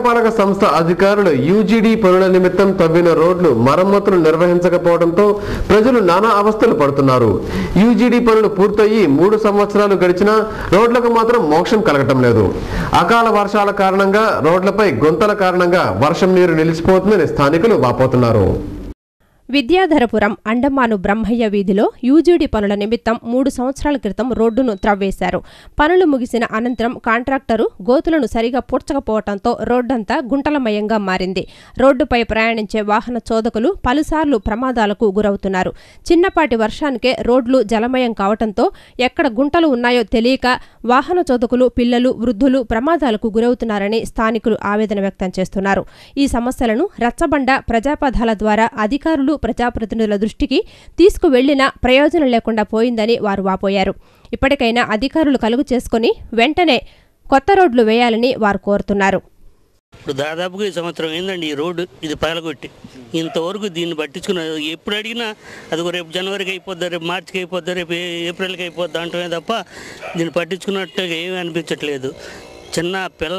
నగరపాలక సంస్థ అధికారులు యూజీడీ పనుల నిమిత్తం తవ్విన రోడ్లు మరమ్మతులు నిర్వహించకపోవడంతో ప్రజలు నానా అవస్థలు పడుతున్నారు యూజీడీ పనులు పూర్తయి మూడు సంవత్సరాలు గడిచినా రోడ్లకు మాత్రం మోక్షం కలగటం లేదు అకాల వర్షాల కారణంగా రోడ్లపై గుంతల కారణంగా వర్షం నీరు నిలిచిపోతుందని స్థానికులు వాపోతున్నారు విద్యాధరపురం అండమాను బ్రహ్మయ్య వీధిలో యూజీడీ పనుల నిమిత్తం మూడు సంవత్సరాల క్రితం రోడ్డును త్రవ్వేశారు పనులు ముగిసిన అనంతరం కాంట్రాక్టరు గోతులను సరిగా పూడ్చకపోవడంతో రోడ్డంతా గుంటలమయంగా మారింది రోడ్డుపై ప్రయాణించే వాహన చోదకులు పలుసార్లు ప్రమాదాలకు గురవుతున్నారు చిన్నపాటి వర్షానికే రోడ్లు జలమయం కావడంతో ఎక్కడ గుంటలు ఉన్నాయో తెలియక వాహన చోదకులు పిల్లలు వృద్ధులు ప్రమాదాలకు గురవుతున్నారని స్థానికులు ఆవేదన వ్యక్తం చేస్తున్నారు ఈ సమస్యలను రచ్చబండ ప్రజాపథాల ద్వారా అధికారులు ప్రజాప్రతినిధుల దృష్టికి తీసుకువెళ్లినా ప్రయోజనం లేకుండా పోయిందని వారు వాపోయారు ఇప్పటికైనా అధికారులు కలుగు చేసుకుని వెంటనే కొత్త రోడ్లు వేయాలని వారు కోరుతున్నారు ఇప్పుడు దాదాపుగా ఈ సంవత్సరం ఏందండి ఈ రోడ్డు ఇది పగలగొట్టి ఇంతవరకు దీన్ని పట్టించుకున్న ఎప్పుడు అడిగినా అది రేపు జనవరికి అయిపోద్దా రేపు మార్చికి అయిపోద్దా రేపు ఏ- ఏప్రిల్కి అయిపోద్దా అంటమే తప్ప దీన్ని పట్టించుకున్నట్టుగా ఏమీ అనిపించట్లేదు చిన్న పిల్ల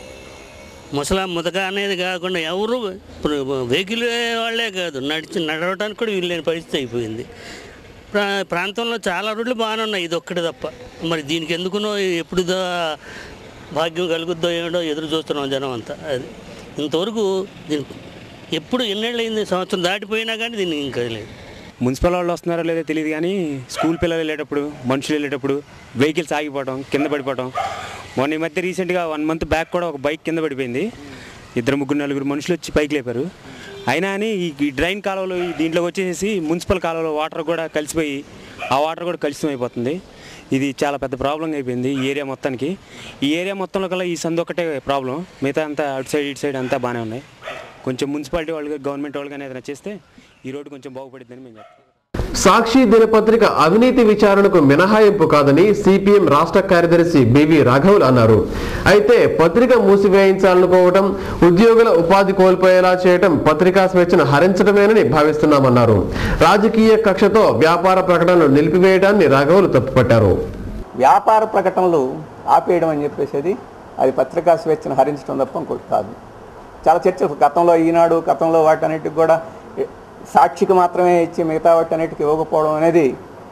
ముసలా ముదక అనేది కాకుండా ఎవరు ఇప్పుడు వెహికల్ వాళ్ళే కాదు నడిచి నడవడానికి కూడా వీళ్ళని పరిస్థితి అయిపోయింది ప్రా ప్రాంతంలో చాలా రోడ్లు బాగానే ఉన్నాయి ఇది ఒక్కటి తప్ప మరి దీనికి ఎందుకునో ఎప్పుడు దా- భాగ్యం కలుగుద్దో ఏమిటో ఎదురు చూస్తున్నాం జనం అంతా అది ఇంతవరకు దీని ఎప్పుడు ఎన్నేళ్ళు అయింది సంవత్సరం దాటిపోయినా కానీ దీన్ని ఇంకా లేదు మున్సిపల్ వాళ్ళు వస్తున్నారో లేదో తెలియదు కానీ స్కూల్ పిల్లలు వెళ్ళేటప్పుడు మనుషులు వెళ్ళేటప్పుడు వెహికల్స్ ఆగిపోవడం కింద పడిపోవడం మొన్న ఈ మధ్య రీసెంట్గా వన్ మంత్ బ్యాక్ కూడా ఒక బైక్ కింద పడిపోయింది ఇద్దరు ముగ్గురు నలుగురు మనుషులు వచ్చి పైకి లేపారు అయినా అని ఈ ఈ డ్రైన్ కాలువలు ఈ దీంట్లోకి వచ్చేసి మున్సిపల్ కాలువలో వాటర్ కూడా కలిసిపోయి ఆ వాటర్ కూడా కలుషితం అయిపోతుంది ఇది చాలా పెద్ద ప్రాబ్లం అయిపోయింది ఈ ఏరియా మొత్తానికి ఈ ఏరియా మొత్తంలో కల్లా ఈ సందు ఒకటే ప్రాబ్లం మిగతా అంతా అటు సైడ్ ఇటు సైడ్ అంతా బాగానే ఉన్నాయి కొంచెం మున్సిపాలిటీ వాళ్ళు గవర్నమెంట్ వాళ్ళు కానీ ఏదైనా చేస్తే ఈ రోడ్డు కొంచెం బాగుపడిద్దని మేము చెప్తాం సాక్షి దినపత్రిక అవినీతి విచారణకు మినహాయింపు కాదని సిపిఎం రాష్ట్ర కార్యదర్శి బివి రాఘవులు అన్నారు అయితే పత్రిక మూసివేయించాలనుకోవడం ఉద్యోగుల ఉపాధి కోల్పోయేలా చేయడం పత్రికా స్వేచ్ఛను హరించడమేనని భావిస్తున్నామన్నారు రాజకీయ కక్షతో వ్యాపార ప్రకటనలు నిలిపివేయడాన్ని రాఘవులు తప్పుపట్టారు వ్యాపార ప్రకటనలు ఆపేయడం అని చెప్పేసి అది పత్రికా స్వేచ్ఛను హరించడం తప్ప ఇంకోటి కాదు చాలా చర్చలు గతంలో ఈనాడు గతంలో వాటన్నిటికి కూడా సాక్షికి మాత్రమే ఇచ్చి మిగతా వాటన్నిటికి ఇవ్వకపోవడం అనేది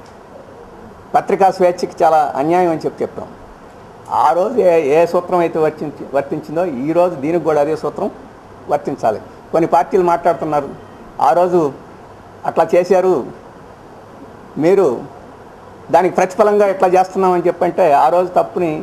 పత్రికా స్వేచ్ఛకి చాలా అన్యాయం అని చెప్పి చెప్తాం ఆ రోజు ఏ ఏ సూత్రం అయితే వర్తించి వర్తించిందో ఈ రోజు దీనికి కూడా అదే సూత్రం వర్తించాలి కొన్ని పార్టీలు మాట్లాడుతున్నారు ఆ రోజు అట్లా చేశారు మీరు దానికి ప్రతిఫలంగా ఎట్లా చేస్తున్నామని చెప్పంటే ఆ రోజు తప్పుని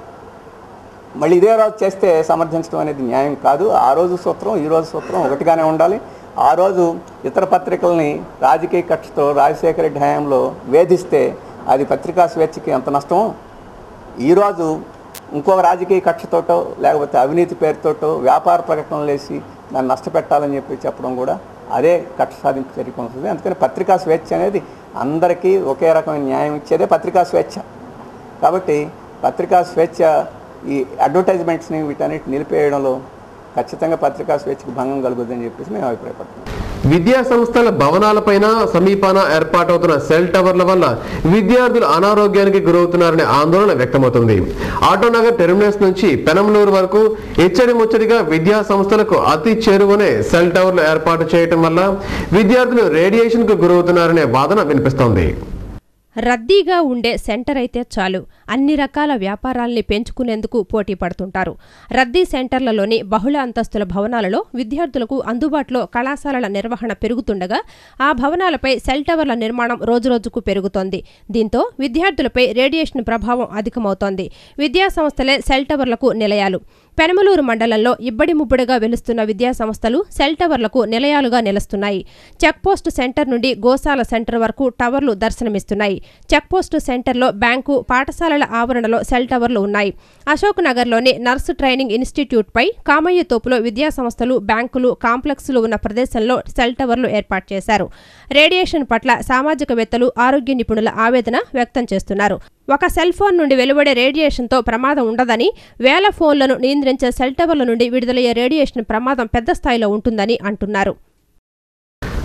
మళ్ళీ ఇదే రోజు చేస్తే సమర్థించడం అనేది న్యాయం కాదు ఆ రోజు సూత్రం ఈ రోజు సూత్రం ఒకటిగానే ఉండాలి ఆ రోజు ఇతర పత్రికల్ని రాజకీయ కక్షతో రాజశేఖర రెడ్డి హయాంలో వేధిస్తే అది పత్రికా స్వేచ్ఛకి ఎంత నష్టమో ఈరోజు ఇంకొక రాజకీయ కక్షతోటో లేకపోతే అవినీతి పేరుతోటో వ్యాపార ప్రకటనలు వేసి దాన్ని నష్టపెట్టాలని చెప్పి చెప్పడం కూడా అదే కక్ష సాధింపు చర్య కొనసాగుతుంది అందుకని పత్రికా స్వేచ్ఛ అనేది అందరికీ ఒకే రకమైన న్యాయం ఇచ్చేదే పత్రికా స్వేచ్ఛ కాబట్టి పత్రికా స్వేచ్ఛ ఈ అడ్వర్టైజ్మెంట్స్ని వీటన్నిటి నిలిపేయడంలో ఖచ్చితంగా పత్రికా స్వేచ్ఛకు భంగం కలుగుతుందని చెప్పేసి మేము అభిప్రాయపడుతున్నాం విద్యా సంస్థల భవనాలపైన సమీపాన ఏర్పాటవుతున్న సెల్ టవర్ల వల్ల విద్యార్థులు అనారోగ్యానికి గురవుతున్నారనే ఆందోళన వ్యక్తమవుతుంది ఆటోనగర్ టెర్మినస్ నుంచి పెనంలూరు వరకు ఇచ్చడి ముచ్చడిగా విద్యా సంస్థలకు అతి చేరువనే సెల్ టవర్లు ఏర్పాటు చేయటం వల్ల విద్యార్థులు రేడియేషన్ కు గురవుతున్నారనే వాదన వినిపిస్తోంది రద్దీగా ఉండే సెంటర్ అయితే చాలు అన్ని రకాల వ్యాపారాల్ని పెంచుకునేందుకు పోటీ పడుతుంటారు రద్దీ సెంటర్లలోని బహుళ అంతస్తుల భవనాలలో విద్యార్థులకు అందుబాటులో కళాశాలల నిర్వహణ పెరుగుతుండగా ఆ భవనాలపై సెల్ టవర్ల నిర్మాణం రోజురోజుకు పెరుగుతోంది దీంతో విద్యార్థులపై రేడియేషన్ ప్రభావం అధికమవుతోంది విద్యా సంస్థలే సెల్ టవర్లకు నిలయాలు పెనమలూరు మండలంలో ఇబ్బడి ముబ్బడిగా వెలుస్తున్న విద్యా సంస్థలు సెల్ టవర్లకు నిలయాలుగా నిలుస్తున్నాయి చెక్పోస్ట్ సెంటర్ నుండి గోశాల సెంటర్ వరకు టవర్లు దర్శనమిస్తున్నాయి చెక్పోస్ట్ సెంటర్లో బ్యాంకు పాఠశాలల ఆవరణలో సెల్ టవర్లు ఉన్నాయి అశోక్ నగర్లోని నర్సు ట్రైనింగ్ ఇన్స్టిట్యూట్ పై కామయ్య తోపులో విద్యా సంస్థలు బ్యాంకులు కాంప్లెక్స్లు ఉన్న ప్రదేశంలో సెల్ టవర్లు ఏర్పాటు చేశారు రేడియేషన్ పట్ల సామాజికవేత్తలు ఆరోగ్య నిపుణుల ఆవేదన వ్యక్తం చేస్తున్నారు ఒక సెల్ ఫోన్ నుండి వెలువడే రేడియేషన్తో ప్రమాదం ఉండదని వేల ఫోన్లను నియంత్రించే సెల్ టవర్ల నుండి విడుదలయ్యే రేడియేషన్ ప్రమాదం పెద్ద స్థాయిలో ఉంటుందని అంటున్నారు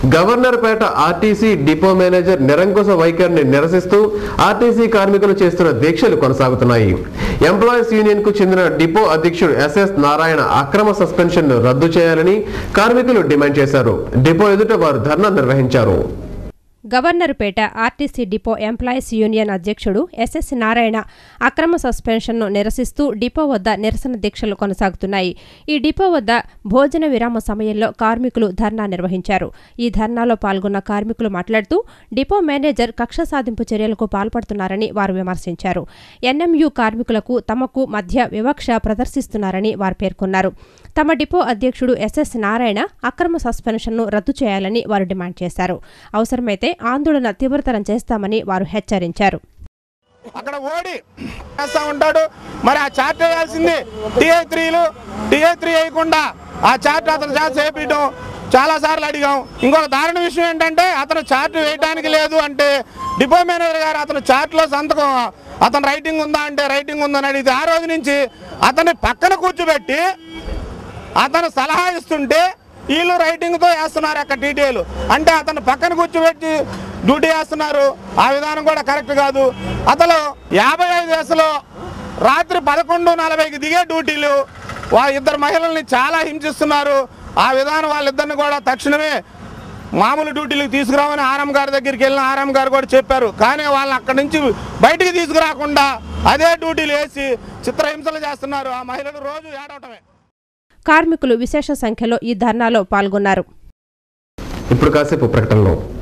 Governorpet RTC depot manager నిరంకుశ వైఖరిని నిరసిస్తూ ఆర్టీసీ కార్మికులు చేస్తున్న దీక్షలు కొనసాగుతున్నాయి ఎంప్లాయీస్ యూనియన్ కు చెందిన డిపో అధ్యక్షుడు ఎస్ఎస్ నారాయణ అక్రమ సస్పెన్షన్ ను రద్దు చేయాలని కార్మికులు డిమాండ్ చేశారు డిపో ఎదుట వారు ధర్నా నిర్వహించారు Governorpet RTC depot employees union అధ్యక్షుడు ఎస్ఎస్ నారాయణ అక్రమ సస్పెన్షన్ను నిరసిస్తూ డిపో వద్ద నిరసన దీక్షలు కొనసాగుతున్నాయి ఈ డిపో వద్ద భోజన విరామ సమయంలో కార్మికులు ధర్నా నిర్వహించారు ఈ ధర్నాలో పాల్గొన్న కార్మికులు మాట్లాడుతూ డిపో మేనేజర్ కక్ష సాధింపు చర్యలకు పాల్పడుతున్నారని వారు విమర్శించారు ఎన్ఎంయు కార్మికులకు తమకు మధ్య వివక్ష ప్రదర్శిస్తున్నారని వారు పేర్కొన్నారు తమ డిపో అధ్యక్షుడు ఎస్ఎస్ నారాయణ అక్రమ సస్పెన్షన్ను రద్దు చేయాలని వారు డిమాండ్ చేశారు అవసరమైతే ఆందోళన తీవ్రతరం చేస్తామని వారు హెచ్చరించారు అక్కడ ఓడి చేస్తా ఉంటాడు మరి ఆ చార్ట్ వేయాల్సింది టీఏ త్రీలు టీఏ త్రీ వేయకుండా ఆ చార్ట్ అతను చేత చేపించడం చాలా సార్లు అడిగాం ఇంకొక దారుణ విషయం ఏంటంటే అతను చార్ట్ వేయడానికి లేదు అంటే డిపో మేనేజర్ గారు అతను చార్ట్లో సంతకం అతను రైటింగ్ ఉందా అంటే రైటింగ్ ఉందని అడిగితే ఆ రోజు నుంచి అతన్ని పక్కన కూర్చోబెట్టి అతను సలహా ఇస్తుంటే వీళ్ళు రైటింగ్తో వేస్తున్నారు అక్కడ డీటెయిల్ అంటే అతను పక్కన కూర్చోబెట్టి డ్యూటీ వేస్తున్నారు ఆ విధానం కూడా కరెక్ట్ కాదు అతను యాభై ఐదు వయసులో రాత్రి పదకొండు నలభైకి దిగే డ్యూటీలు వా ఇద్దరు మహిళల్ని చాలా హింసిస్తున్నారు ఆ విధానం వాళ్ళిద్దరిని కూడా తక్షణమే మామూలు డ్యూటీలకు తీసుకురామని ఆర్ఎం గారి దగ్గరికి వెళ్ళిన ఆర్ఎం గారు కూడా చెప్పారు కానీ వాళ్ళని అక్కడి నుంచి బయటికి తీసుకురాకుండా అదే డ్యూటీలు వేసి చిత్రహింసలు చేస్తున్నారు ఆ మహిళలు రోజు ఏడవటమే కార్మికులు విశేష సంఖ్యలో ఈ ధర్నాలో పాల్గొన్నారు ఇప్పుడు కాసేపు ప్రకటనలో